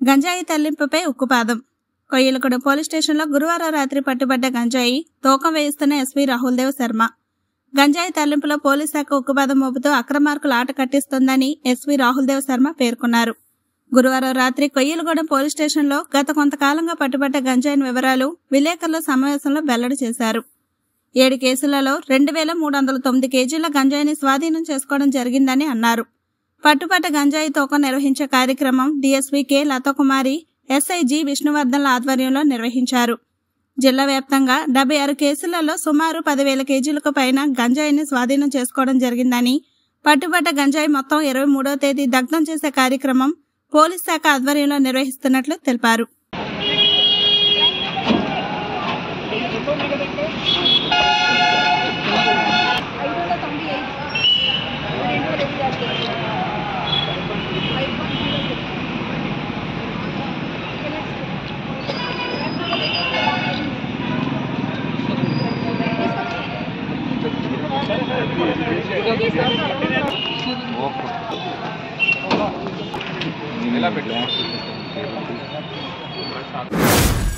గంజాయి తరలింపుపై ఉక్కుపాదం కొయ్యలగూడ పోలీస్ స్టేషన్లో గురువారం రాత్రి పట్టుబడ్డ గంజాయి తూకం వేయిస్తున్న ఎస్పీ రాహుల్ దేవ్ శర్మ గంజాయి తరలింపులో పోలీస్ శాఖ ఉక్కుపాదం మోపుతూ అక్రమార్కులు ఆట కట్టిస్తోందని ఎస్పీ రాహుల్ దేవ్ శర్మ పేర్కొన్నారు గురువారం రాత్రి కొయ్యలగూడెం పోలీస్ స్టేషన్లో గత కొంతకాలంగా పట్టుబడ్డ గంజాయిని వివరాలు విలేకరుల సమావేశంలో వెల్లడి చేశారు ఏడు కేసులలో రెండు వేల మూడు వందల తొమ్మిది కేజీల గంజాయిని స్వాధీనం చేసుకోవడం జరిగిందని అన్నారు పట్టుబట్ట గంజాయి తూకం నిర్వహించే కార్యక్రమం DSP K Lathakumari SI G విష్ణువర్ధన్ల ఆధ్వర్యంలో నిర్వహించారు జిల్లా వ్యాప్తంగా డెబ్బై ఆరు కేసులలో సుమారు పదివేల కేజీలకు పైన గంజాయిని స్వాధీనం చేసుకోవడం జరిగిందని పట్టుబట్ట గంజాయి మొత్తం ఇరవై మూడో తేదీ దగ్ధం చేసే కార్యక్రమం పోలీస్ శాఖ ఆధ్వర్యంలో నిర్వహిస్తున్నట్లు తెలిపారు ఎలా పెట్టు